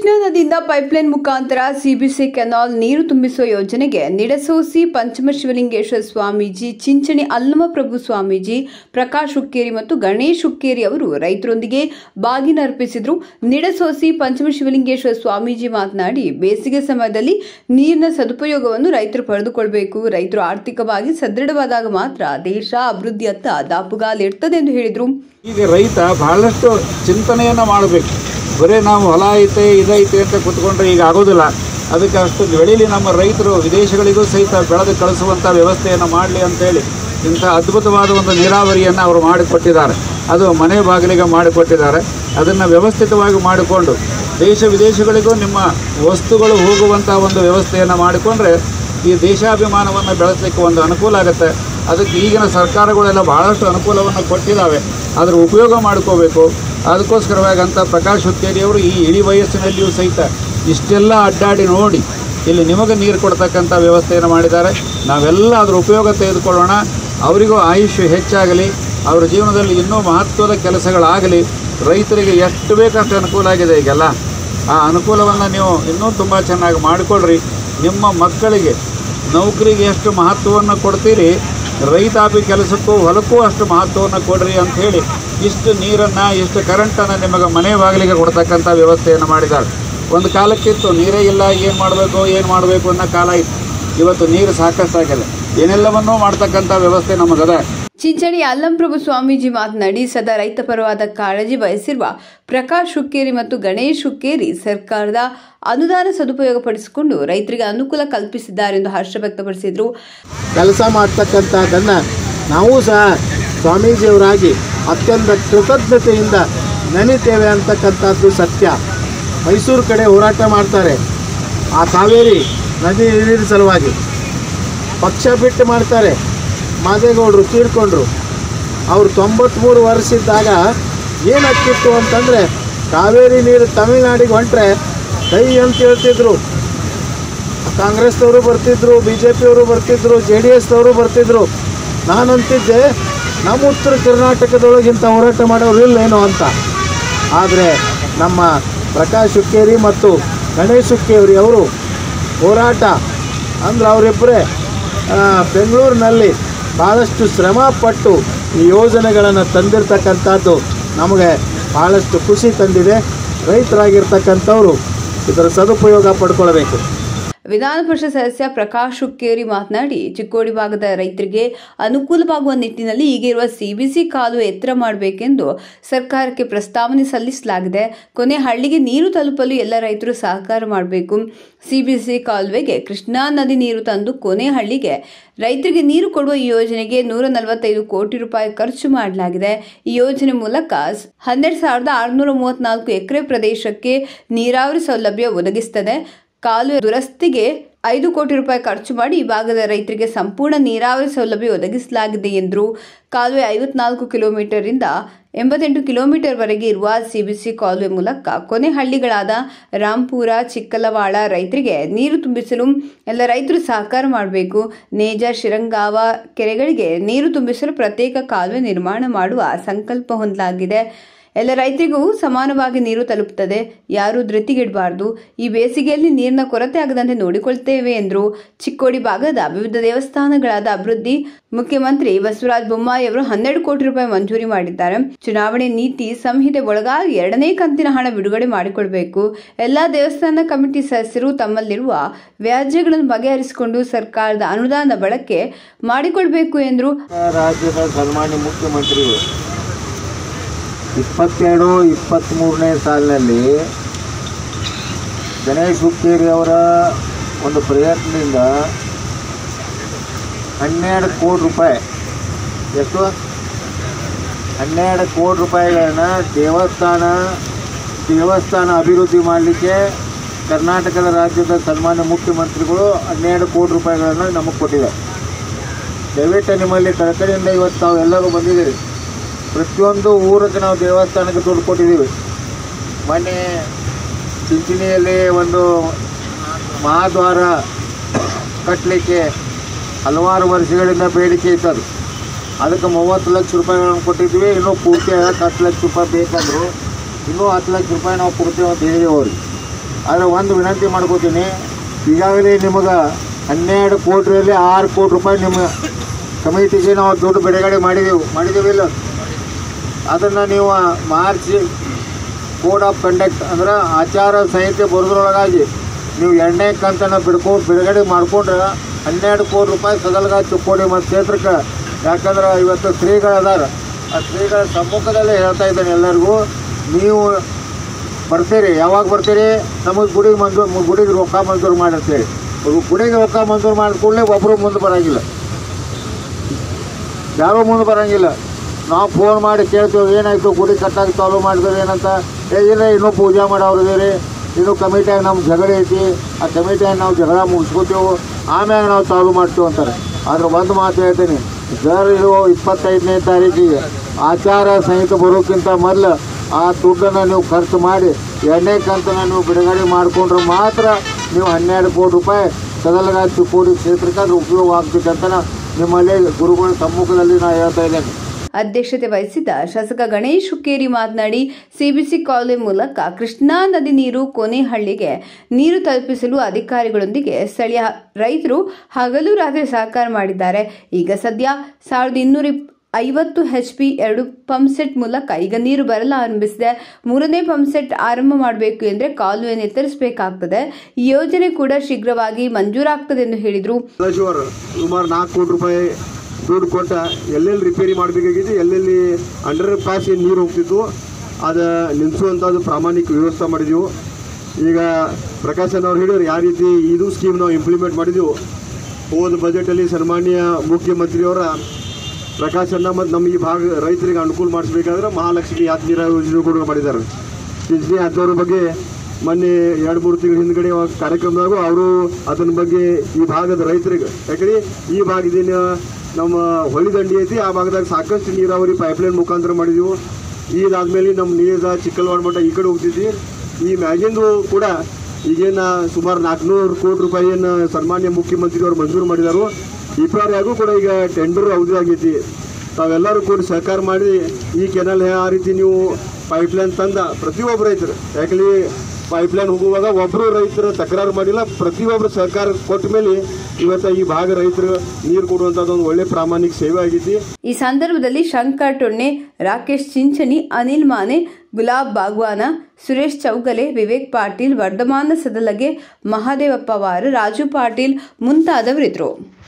ಕೃಷ್ಣಾ ನದಿಯಿಂದ ಪೈಪ್ಲೈನ್ ಮುಖಾಂತರ CBC canal ನೀರು ತುಂಬಿಸುವ ಯೋಜನೆಗೆ ನಿಡಸೋಸಿ ಪಂಚಮಶಿವಲಿಂಗೇಶ್ವರ ಸ್ವಾಮೀಜಿ ಚಿಂಚಣಿ ಅಲ್ಲಮಪ್ರಭು ಸ್ವಾಮೀಜಿ ಪ್ರಕಾಶ್ ಹುಕ್ಕೇರಿ ಮತ್ತು ಗಣೇಶ್ ಹುಕ್ಕೇರಿ ಅವರು ರೈತರೊಂದಿಗೆ ಬಾಗಿನ ಅರ್ಪಿಸಿದ್ರು ನಿಡಸೋಸಿ ಪಂಚಮಶಿವಲಿಂಗೇಶ್ವರ ಸ್ವಾಮೀಜಿ ಮಾತನಾಡಿ ಬೇಸಿಗೆ ಸಮಯದಲ್ಲಿ ನೀರಿನ ಸದುಪಯೋಗವನ್ನು ರೈತರು ಪಡೆದುಕೊಳ್ಳಬೇಕು ರೈತರು ಆರ್ಥಿಕವಾಗಿ ಸದೃಢವಾದಾಗ ಮಾತ್ರ ದೇಶ ಅಭಿವೃದ್ಧಿಯತ್ತ ದಾಪುಗಾಲಿರ್ತದೆ ಎಂದು ಹೇಳಿದರು ಈಗ ರೈತ ಬಹಳಷ್ಟು ಚಿಂತನೆಯನ್ನು ಮಾಡಬೇಕು ಬರೀ ನಾವು ಹೊಲ ಐತೆ ಇದೈತೆ ಅಂತ ಕೂತ್ಕೊಂಡ್ರೆ ಈಗ ಆಗೋದಿಲ್ಲ ಅದಕ್ಕೆ ಅಷ್ಟು ಬೆಳೀಲಿ ನಮ್ಮ ರೈತರು ವಿದೇಶಗಳಿಗೂ ಸಹಿತ ಬೆಳೆದು ಕಳಿಸುವಂಥ ವ್ಯವಸ್ಥೆಯನ್ನು ಮಾಡಲಿ ಅಂತೇಳಿ ಇಂಥ ಅದ್ಭುತವಾದ ಒಂದು ನೀರಾವರಿಯನ್ನು ಅವರು ಮಾಡಿಕೊಟ್ಟಿದ್ದಾರೆ ಅದು ಮನೆ ಬಾಗಿಲಿಗೆ ಮಾಡಿಕೊಟ್ಟಿದ್ದಾರೆ ಅದನ್ನು ವ್ಯವಸ್ಥಿತವಾಗಿ ಮಾಡಿಕೊಂಡು ದೇಶ ವಿದೇಶಗಳಿಗೂ ನಿಮ್ಮ ವಸ್ತುಗಳು ಹೋಗುವಂಥ ಒಂದು ವ್ಯವಸ್ಥೆಯನ್ನು ಮಾಡಿಕೊಂಡ್ರೆ ಈ ದೇಶಾಭಿಮಾನವನ್ನು ಬೆಳೆಸಲಿಕ್ಕೆ ಒಂದು ಅನುಕೂಲ ಆಗುತ್ತೆ ಅದಕ್ಕೆ ಈಗಿನ ಸರ್ಕಾರಗಳೆಲ್ಲ ಬಹಳಷ್ಟು ಅನುಕೂಲವನ್ನು ಕೊಟ್ಟಿದ್ದಾವೆ ಅದರ ಉಪಯೋಗ ಮಾಡ್ಕೋಬೇಕು ಅದಕ್ಕೋಸ್ಕರವಾಗಿ ಅಂತ ಪ್ರಕಾಶ್ ಹುಕ್ಕೇರಿಯವರು ಈ ಇಳಿ ವಯಸ್ಸಿನಲ್ಲಿಯೂ ಸಹಿತ ಇಷ್ಟೆಲ್ಲ ಅಡ್ಡಾಡಿ ನೋಡಿ ಇಲ್ಲಿ ನಿಮಗೆ ನೀರು ಕೊಡ್ತಕ್ಕಂಥ ವ್ಯವಸ್ಥೆಯನ್ನು ಮಾಡಿದ್ದಾರೆ ನಾವೆಲ್ಲ ಅದರ ಉಪಯೋಗ ತೆಗೆದುಕೊಳ್ಳೋಣ ಅವರಿಗೂ ಆಯುಷ್ಯ ಹೆಚ್ಚಾಗಲಿ ಅವರ ಜೀವನದಲ್ಲಿ ಇನ್ನೂ ಮಹತ್ವದ ಕೆಲಸಗಳಾಗಲಿ ರೈತರಿಗೆ ಎಷ್ಟು ಬೇಕಷ್ಟು ಅನುಕೂಲ ಆಗಿದೆ ಈಗೆಲ್ಲ ಆ ಅನುಕೂಲವನ್ನು ನೀವು ಇನ್ನೂ ತುಂಬ ಚೆನ್ನಾಗಿ ಮಾಡಿಕೊಳ್ಳ್ರಿ ನಿಮ್ಮ ಮಕ್ಕಳಿಗೆ ನೌಕರಿಗೆ ಎಷ್ಟು ಮಹತ್ವವನ್ನು ಕೊಡ್ತೀರಿ ರೈತಾಪಿ ಕೆಲಸಕ್ಕೂ ಹೊಲಕ್ಕೂ ಅಷ್ಟು ಮಹತ್ವವನ್ನು ಕೊಡ್ರಿ ಅಂತ ಹೇಳಿ ಇಷ್ಟು ನೀರನ್ನು ಇಷ್ಟು ಕರೆಂಟನ್ನು ನಿಮಗೆ ಮನೆ ಬಾಗಿಲಿಗೆ ಕೊಡ್ತಕ್ಕಂಥ ವ್ಯವಸ್ಥೆಯನ್ನು ಮಾಡಿದ್ದಾರೆ ಒಂದು ಕಾಲಕ್ಕಿತ್ತು ನೀರೇ ಇಲ್ಲ ಏನು ಮಾಡಬೇಕು ಏನು ಮಾಡಬೇಕು ಅನ್ನೋ ಕಾಲ ಇತ್ತು ಇವತ್ತು ನೀರು ಸಾಕಷ್ಟಾಗಿದೆ ಏನೆಲ್ಲವನ್ನೂ ಮಾಡ್ತಕ್ಕಂಥ ವ್ಯವಸ್ಥೆ ನಮಗದ ಚಿಂಚಣಿ ಅಲ್ಲಂಪ್ರಭು ಸ್ವಾಮೀಜಿ ಮಾತನಾಡಿ ಸದಾ ರೈತ ಪರವಾದ ಕಾಳಜಿ ವಹಿಸಿರುವ ಪ್ರಕಾಶ್ ಹುಕ್ಕೇರಿ ಮತ್ತು ಗಣೇಶ್ ಹುಕ್ಕೇರಿ ಸರ್ಕಾರದ ಅನುದಾನ ಸದುಪಯೋಗಪಡಿಸಿಕೊಂಡು ರೈತರಿಗೆ ಅನುಕೂಲ ಕಲ್ಪಿಸಿದ್ದಾರೆ ಎಂದು ಹರ್ಷ ವ್ಯಕ್ತಪಡಿಸಿದರು ಕೆಲಸ ಮಾಡ್ತಕ್ಕಂಥದ್ದನ್ನು ನಾವು ಸಹ ಸ್ವಾಮೀಜಿಯವರಾಗಿ ಅತ್ಯಂತ ಕೃತಜ್ಞತೆಯಿಂದ ನೆನೆತೇವೆ ಅಂತಕ್ಕಂಥದ್ದು ಸತ್ಯ ಮೈಸೂರು ಕಡೆ ಹೋರಾಟ ಮಾಡ್ತಾರೆ ಆ ಕಾವೇರಿ ನದಿ ನೀರಿನ ಸಲುವಾಗಿ ಪಕ್ಷ ಬಿಟ್ಟು ಮಾಡ್ತಾರೆ ಮಾದೇಗೌಡರು ತೀರ್ಕೊಂಡ್ರು ಅವ್ರು ತೊಂಬತ್ತ್ಮೂರು ವರ್ಷ ಇದ್ದಾಗ ಏನಾಗ್ತಿತ್ತು ಅಂತಂದರೆ ಕಾವೇರಿ ನೀರು ತಮಿಳ್ನಾಡಿಗೆ ಹೊಂಟ್ರೆ ಕೈ ಅಂತ ಹೇಳ್ತಿದ್ರು ಕಾಂಗ್ರೆಸ್ನವರು ಬರ್ತಿದ್ರು ಬಿ ಜೆ ಪಿಯವರು ಬರ್ತಿದ್ರು ಜೆ ಡಿ ಎಸ್ನವರು ಬರ್ತಿದ್ರು ನಾನು ಅಂತಿದ್ದೆ ನಮ್ಮ ಉತ್ತರ ಕರ್ನಾಟಕದೊಳಗಿಂತ ಹೋರಾಟ ಮಾಡೋರು ಇಲ್ಲೇನೋ ಅಂತ ಆದರೆ ನಮ್ಮ ಪ್ರಕಾಶ್ ಹುಕ್ಕೇರಿ ಮತ್ತು ಗಣೇಶ್ ಹುಕ್ಕೇರಿ ಅವರು ಹೋರಾಟ ಅಂದ್ರೆ ಅವರಿಬ್ಬರೇ ಬೆಂಗಳೂರಿನಲ್ಲಿ ಭಾಳಷ್ಟು ಶ್ರಮ ಪಟ್ಟು ಈ ಯೋಜನೆಗಳನ್ನು ತಂದಿರತಕ್ಕಂಥದ್ದು ನಮಗೆ ಭಾಳಷ್ಟು ಖುಷಿ ತಂದಿದೆ ರೈತರಾಗಿರ್ತಕ್ಕಂಥವ್ರು ಇದರ ಸದುಪಯೋಗ ಪಡ್ಕೊಳ್ಬೇಕು ವಿಧಾನ ಪರಿಷತ್ ಸದಸ್ಯ ಪ್ರಕಾಶ್ ಹುಕ್ಕೇರಿ ಮಾತನಾಡಿ ಚಿಕ್ಕೋಡಿ ಭಾಗದ ರೈತರಿಗೆ ಅನುಕೂಲವಾಗುವ ನಿಟ್ಟಿನಲ್ಲಿ ಈಗಿರುವ ಸಿಬಿಸಿ ಕಾಲುವೆ ಎತ್ತರ ಮಾಡಬೇಕೆಂದು ಸರ್ಕಾರಕ್ಕೆ ಪ್ರಸ್ತಾವನೆ ಸಲ್ಲಿಸಲಾಗಿದೆ ಕೊನೆ ಹಳ್ಳಿಗೆ ನೀರು ತಲುಪಲು ಎಲ್ಲ ರೈತರು ಸಹಕಾರ ಮಾಡಬೇಕು ಸಿಬಿಸಿ ಕಾಲುವೆಗೆ ಕೃಷ್ಣಾ ನದಿ ನೀರು ತಂದು ಕೊನೆ ಹಳ್ಳಿಗೆ ರೈತರಿಗೆ ನೀರು ಕೊಡುವ ಈ ಯೋಜನೆಗೆ ನೂರ ನಲವತ್ತೈದು ಕೋಟಿ ರೂಪಾಯಿ ಖರ್ಚು ಮಾಡಲಾಗಿದೆ ಈ ಯೋಜನೆ ಮೂಲಕ ಹನ್ನೆರಡು ಸಾವಿರದ ಆರುನೂರ ಮೂವತ್ನಾಲ್ಕು ಎಕರೆ ಪ್ರದೇಶಕ್ಕೆ ನೀರಾವರಿ ಸೌಲಭ್ಯ ಒದಗಿಸುತ್ತದೆ ಕಾಲುವೆ ದುರಸ್ತಿಗೆ ಐದು ಕೋಟಿ ರೂಪಾಯಿ ಖರ್ಚು ಮಾಡಿ ಈ ಭಾಗದ ರೈತರಿಗೆ ಸಂಪೂರ್ಣ ನೀರಾವರಿ ಸೌಲಭ್ಯ ಒದಗಿಸಲಾಗಿದೆ ಎಂದರು ಕಾಲುವೆ ಐವತ್ನಾಲ್ಕು ಕಿಲೋಮೀಟರಿಂದ ಎಂಬತ್ತೆಂಟು ಕಿಲೋಮೀಟರ್ವರೆಗೆ ಇರುವ ಸಿಬಿಸಿ ಕಾಲುವೆ ಮೂಲಕ ಕೊನೆ ಹಳ್ಳಿಗಳಾದ ರಾಂಪುರ ಚಿಕ್ಕಲವಾಳ ರೈತರಿಗೆ ನೀರು ತುಂಬಿಸಲು ಎಲ್ಲ ರೈತರು ಸಹಕಾರ ಮಾಡಬೇಕು ನೇಜ ಶಿರಂಗಾವ ಕೆರೆಗಳಿಗೆ ನೀರು ತುಂಬಿಸಲು ಪ್ರತ್ಯೇಕ ಕಾಲುವೆ ನಿರ್ಮಾಣ ಮಾಡುವ ಸಂಕಲ್ಪ ಹೊಂದಲಾಗಿದೆ ಎಲ್ಲ ರೈತರಿಗೂ ಸಮಾನವಾಗಿ ನೀರು ತಲುಪುತ್ತದೆ ಯಾರೂ ಧೃತಿಗೆಡಬಾರದು ಈ ಬೇಸಿಗೆಯಲ್ಲಿ ನೀರಿನ ಕೊರತೆ ಆಗದಂತೆ ನೋಡಿಕೊಳ್ತೇವೆ ಎಂದರು ಚಿಕ್ಕೋಡಿ ಭಾಗದ ವಿವಿಧ ದೇವಸ್ಥಾನಗಳಾದ ಅಭಿವೃದ್ಧಿ ಮುಖ್ಯಮಂತ್ರಿ ಬಸವರಾಜ ಬೊಮ್ಮಾಯಿ ಅವರು ಹನ್ನೆರಡು ಕೋಟಿ ರೂಪಾಯಿ ಮಂಜೂರಿ ಮಾಡಿದ್ದಾರೆ ಚುನಾವಣೆ ನೀತಿ ಸಂಹಿತೆ ಒಳಗಾಗಿ ಎರಡನೇ ಕಂತಿನ ಹಣ ಬಿಡುಗಡೆ ಮಾಡಿಕೊಡಬೇಕು ಎಲ್ಲಾ ದೇವಸ್ಥಾನ ಕಮಿಟಿ ಸದಸ್ಯರು ತಮ್ಮಲ್ಲಿರುವ ವ್ಯಾಜ್ಯಗಳನ್ನು ಬಗೆಹರಿಸಿಕೊಂಡು ಸರ್ಕಾರದ ಅನುದಾನ ಬಳಕೆ ಮಾಡಿಕೊಳ್ಬೇಕು ಎಂದರು ರಾಜ್ಯದ ಸನ್ಮಾನ್ಯ ಮುಖ್ಯಮಂತ್ರಿಗಳು ಇಪ್ಪತ್ತೆರಡು ಇಪ್ಪತ್ತ್ಮೂರನೇ ಸಾಲಿನಲ್ಲಿ ಗಣೇಶ್ ಹುಕ್ಕೇರಿ ಅವರ ಒಂದು ಪ್ರಯತ್ನದಿಂದ ಹನ್ನೆರಡು ಕೋಟಿ ರೂಪಾಯಿ ಎಷ್ಟು ಹನ್ನೆರಡು ಕೋಟಿ ರೂಪಾಯಿಗಳನ್ನ ದೇವಸ್ಥಾನ ದೇವಸ್ಥಾನ ಅಭಿವೃದ್ಧಿ ಮಾಡಲಿಕ್ಕೆ ಕರ್ನಾಟಕದ ರಾಜ್ಯದ ಸನ್ಮಾನ್ಯ ಮುಖ್ಯಮಂತ್ರಿಗಳು ಹನ್ನೆರಡು ಕೋಟಿ ರೂಪಾಯಿಗಳನ್ನು ನಮಗೆ ಕೊಟ್ಟಿದ್ದಾರೆ ದಯವಿಟ್ಟು ನಿಮ್ಮಲ್ಲಿ ಕಳಕಳಿಯಿಂದ ಇವತ್ತು ತಾವು ಎಲ್ಲರೂ ಬಂದಿದ್ದೀರಿ ಪ್ರತಿಯೊಂದು ಊರಿಗೆ ನಾವು ದೇವಸ್ಥಾನಕ್ಕೆ ದುಡ್ಡು ಕೊಟ್ಟಿದ್ದೀವಿ ಮೊನ್ನೆ ಚಿಂಚಿಣಿಯಲ್ಲಿ ಒಂದು ಮಹಾದ್ವಾರ ಕಟ್ಟಲಿಕ್ಕೆ ಹಲವಾರು ವರ್ಷಗಳಿಂದ ಬೇಡಿಕೆ ಇತ್ತದು ಅದಕ್ಕೆ ಮೂವತ್ತು ಲಕ್ಷ ರೂಪಾಯಿಗಳನ್ನು ಕೊಟ್ಟಿದ್ವಿ ಇನ್ನೂ ಪೂರ್ತಿ ಆಗಕ್ಕೆ ಹತ್ತು ಲಕ್ಷ ರೂಪಾಯಿ ಬೇಕಂದ್ರು ಇನ್ನೂ ಹತ್ತು ಲಕ್ಷ ರೂಪಾಯಿ ನಾವು ಕೊಡ್ತೇವೆ ಅಂತ ಹೇಳಿದೆವು ಅವ್ರಿಗೆ ಆದರೆ ಒಂದು ವಿನಂತಿ ಮಾಡ್ಕೋತೀನಿ ಈಗಾಗಲೇ ನಿಮಗೆ ಹನ್ನೆರಡು ಕೋಟಿಯಲ್ಲಿ ಆರು ಕೋಟಿ ರೂಪಾಯಿ ನಿಮ್ಮ ಕಮಿಟಿಗೆ ನಾವು ದುಡ್ಡು ಬಿಡುಗಡೆ ಮಾಡಿದೆವು ಮಾಡಿದ್ದೇವೆ ಇಲ್ಲ ಅದನ್ನು ನೀವು ಮಾರ್ಚ್ ಕೋಡ್ ಆಫ್ ಕಂಡಕ್ಟ್ ಅಂದ್ರೆ ಆಚಾರ ಸಂಹಿತೆ ಬರೋದ್ರೊಳಗಾಗಿ ನೀವು ಎರಡನೇ ಕಂತನ್ನು ಬಿಡ್ಕೊ ಬಿಡುಗಡೆ ಮಾಡಿಕೊಂಡ್ರೆ ಹನ್ನೆರಡು ಕೋಟಿ ರೂಪಾಯಿ ಸದಲ್ಗ ಚಿಕ್ಕೋಡಿ ಮತ್ತು ಕ್ಷೇತ್ರಕ್ಕೆ ಯಾಕಂದ್ರೆ ಇವತ್ತು ಶ್ರೀಗಳು ಅದಾರ ಆ ಶ್ರೀಗಳ ಸಮ್ಮುಖದಲ್ಲೇ ಹೇಳ್ತಾ ಇದ್ದೇನೆ ಎಲ್ಲರಿಗೂ ನೀವು ಬರ್ತೀರಿ ಯಾವಾಗ ಬರ್ತೀರಿ ನಮಗೆ ಗುಡಿಗೆ ಮಂಜೂರು ಗುಡಿಗೆ ರೊಕ್ಕ ಮಂಜೂರು ಮಾಡಿ ಅಂತೇಳಿ ಗುಡಿಗೆ ರೊಕ್ಕ ಮಂಜೂರು ಮಾಡಿದ ಕೂಡಲೇ ಒಬ್ಬರು ಮುಂದೆ ಬರೋಂಗಿಲ್ಲ ಯಾರೂ ಮುಂದೆ ಬರೋಂಗಿಲ್ಲ ನಾವು ಫೋನ್ ಮಾಡಿ ಕೇಳ್ತೀವಿ ಏನಾಯಿತು ಗುಡಿ ಕಟ್ಟಾಗಿ ಚಾಲೂ ಮಾಡಿದ್ರೆ ಏನಂತ ಏ ಇಲ್ಲ ಇನ್ನೂ ಪೂಜೆ ಮಾಡೋರು ಇದೀರಿ ಇನ್ನೂ ಕಮಿಟಿಯಾಗ ನಮ್ಮ ಜಗಳ ಐತಿ ಆ ಕಮಿಟಿಯಾಗ ನಾವು ಜಗಳ ಮುಗಿಸ್ಕೋತೀವಿ ಆಮ್ಯಾಗ ನಾವು ಚಾಲೂ ಮಾಡ್ತೀವಿ ಅಂತಾರೆ ಆದ್ರೆ ಒಂದು ಮಾತು ಹೇಳ್ತೀನಿ ಸರ್ ಇದು ಇಪ್ಪತ್ತೈದನೇ ತಾರೀಕಿಗೆ ಆಚಾರ ಸಂಹಿತೆ ಬರೋಕ್ಕಿಂತ ಮೊದಲು ಆ ದುಡ್ಡನ್ನು ನೀವು ಖರ್ಚು ಮಾಡಿ ಎರಡನೇ ಕಂತನ್ನು ನೀವು ಬಿಡುಗಡೆ ಮಾಡಿಕೊಂಡ್ರೆ ಮಾತ್ರ ನೀವು ಹನ್ನೆರಡು ಕೋಟಿ ರೂಪಾಯಿ ಸದಲಗ ಚಿಕ್ಕೋಡಿ ಕ್ಷೇತ್ರಕ್ಕೆ ಅದು ಉಪಯೋಗ ಆಗ್ಬೇಕಂತ ನಾ ನಿಮ್ಮಲ್ಲಿ ಗುರುಗಳ ಸಮ್ಮುಖದಲ್ಲಿ ನಾನು ಹೇಳ್ತಾ ಇದ್ದೇನೆ ಅಧ್ಯಕ್ಷತೆ ವಹಿಸಿದ್ದ ಶಾಸಕ ಗಣೇಶ್ ಹುಕ್ಕೇರಿ ಮಾತನಾಡಿ ಸಿಬಿಸಿ ಕಾಲುವೆ ಮೂಲಕ ಕೃಷ್ಣಾ ನದಿ ನೀರು ಕೊನೆಹಳ್ಳಿಗೆ ನೀರು ತಲುಪಿಸಲು ಅಧಿಕಾರಿಗಳೊಂದಿಗೆ ಸ್ಥಳೀಯ ರೈತರು ಹಗಲು ರಾತ್ರಿ ಸಹಕಾರ ಮಾಡಿದ್ದಾರೆ ಈಗ ಸದ್ಯ ಸಾವಿರದ ಇನ್ನೂರ ಐವತ್ತು ಎಚ್ ಪಿ ಎರಡು ಪಂಪ್ ಸೆಟ್ ಮೂಲಕ ಈಗ ನೀರು ಬರಲು ಆರಂಭಿಸಿದೆ ಮೂರನೇ ಪಂಪ್ ಸೆಟ್ ಆರಂಭ ಮಾಡಬೇಕು ಎಂದರೆ ಕಾಲುವೆಯನ್ನು ಎತ್ತರಿಸಬೇಕಾಗ್ತದೆ ಈ ಯೋಜನೆ ಕೂಡ ಶೀಘ್ರವಾಗಿ ಮಂಜೂರಾಗ್ತದೆ ಎಂದು ಹೇಳಿದರು ಸದಾಶಿವರು ಸುಮಾರು ನಾಲ್ಕು ಕೋಟಿ ರೂಪಾಯಿ ದುಡ್ಡು ಕೊಟ್ಟ ಎಲ್ಲೆಲ್ಲಿ ರಿಪೇರಿ ಮಾಡಬೇಕಾಗಿತ್ತು ಎಲ್ಲೆಲ್ಲಿ ಅಂಡರ್ ಪಾಸ್ ಏನು ನೀರು ಹೋಗ್ತಿತ್ತು ಅದು ನಿಲ್ಲಿಸುವಂಥದ್ದು ಪ್ರಾಮಾಣಿಕ ವ್ಯವಸ್ಥೆ ಮಾಡಿದೆವು ಈಗ ಪ್ರಕಾಶನ್ ಅವ್ರು ಹೇಳಿದ್ರು ಯಾವ ರೀತಿ ಇದು ಸ್ಕೀಮ್ ನಾವು ಇಂಪ್ಲಿಮೆಂಟ್ ಮಾಡಿದೆವು ಹೋದ ಬಜೆಟಲ್ಲಿ ಸನ್ಮಾನ್ಯ ಮುಖ್ಯಮಂತ್ರಿಯವರ ಪ್ರಕಾಶನ್ನ ಮತ್ತು ನಮ್ಮ ಈ ಭಾಗ ರೈತರಿಗೆ ಅನುಕೂಲ ಮಾಡಿಸ್ಬೇಕಾದ್ರೆ ಮಹಾಲಕ್ಷ್ಮಿ ಯಾತ್ ನೀರಾವರಿ ಯೋಜನೆ ಕೂಡ ಮಾಡಿದ್ದಾರೆ ಪಿಂಚಣಿ ಹಾಕೋರ ಬಗ್ಗೆ ಮೊನ್ನೆ ಎರಡು ಮೂರು ತಿಂಗಳ ಹಿಂದ್ಗಡೆ ಆ ಕಾರ್ಯಕ್ರಮದಾಗ ಅವರು ಅದನ್ನ ಬಗ್ಗೆ ಈ ಭಾಗದ ರೈತರಿಗೆ ಯಾಕಂದ್ರೆ ಈ ಭಾಗದಿಂದ ನಮ್ಮ ಹೊಳಿ ದಂಡಿ ಐತಿ ಆ ಭಾಗದಾಗ ಸಾಕಷ್ಟು ನೀರಾವರಿ ಪೈಪ್ಲೈನ್ ಮುಖಾಂತರ ಮಾಡಿದೆವು ಇದಾದ್ಮೇಲೆ ನಮ್ಮ ನೀರ ಚಿಕ್ಕಲ್ವಾಡ ಮಠ ಈ ಕಡೆ ಹೋಗ್ತಿದ್ವಿ ಈ ಮ್ಯಾಗಿಂದು ಕೂಡ ಈಗೇನ ಸುಮಾರು ನಾಲ್ಕುನೂರು ಕೋಟಿ ರೂಪಾಯಿಯನ್ನು ಸನ್ಮಾನ್ಯ ಮುಖ್ಯಮಂತ್ರಿಯವರು ಮಂಜೂರು ಮಾಡಿದಾರು ಇಪ್ರಾರ್ಯಾಗೂ ಕೂಡ ಈಗ ಟೆಂಡರ್ ಅವಧಿ ಆಗೈತಿ ತಾವೆಲ್ಲರೂ ಕೂಡ ಸಹಕಾರ ಮಾಡಿ ಈ ಕೆನಲ್ ಆ ರೀತಿ ನೀವು ಪೈಪ್ಲೈನ್ ತಂದ ಪ್ರತಿಯೊಬ್ಬ ರೈತರು ಯಾಕಂದ್ರೆ ಪೈಪ್ಲೈನ್ ಹೋಗುವಾಗ ಒಬ್ಬರು ರೈತರು ತಕರಾರು ಮಾಡಿಲ್ಲ ಪ್ರತಿಯೊಬ್ಬರು ಸಹಕಾರ ಕೊಟ್ಟ ಮೇಲೆ ಇವತ್ತು ಈ ಭಾಗ ರೈತರು ನೀರು ಕೊಡುವಂಥದ್ದು ಒಂದು ಒಳ್ಳೆ ಪ್ರಾಮಾಣಿಕ ಸೇವೆ ಆಗೈತಿ ಈ ಸಂದರ್ಭದಲ್ಲಿ ಶಂಕರ್ ಟೊಣ್ಣೆ ರಾಕೇಶ್ ಚಿಂಚಣಿ ಅನಿಲ್ ಮಾನೆ ಗುಲಾಬ್ ಬಾಗ್ವಾನ ಸುರೇಶ್ ಚೌಗಲೆ ವಿವೇಕ್ ಪಾಟೀಲ್ ವರ್ಧಮಾನ ಸದಲಗೆ ಮಹಾದೇವಪ್ಪ ವಾರ ರಾಜು ಪಾಟೀಲ್ ಮುಂತಾದವರಿದ್ದರು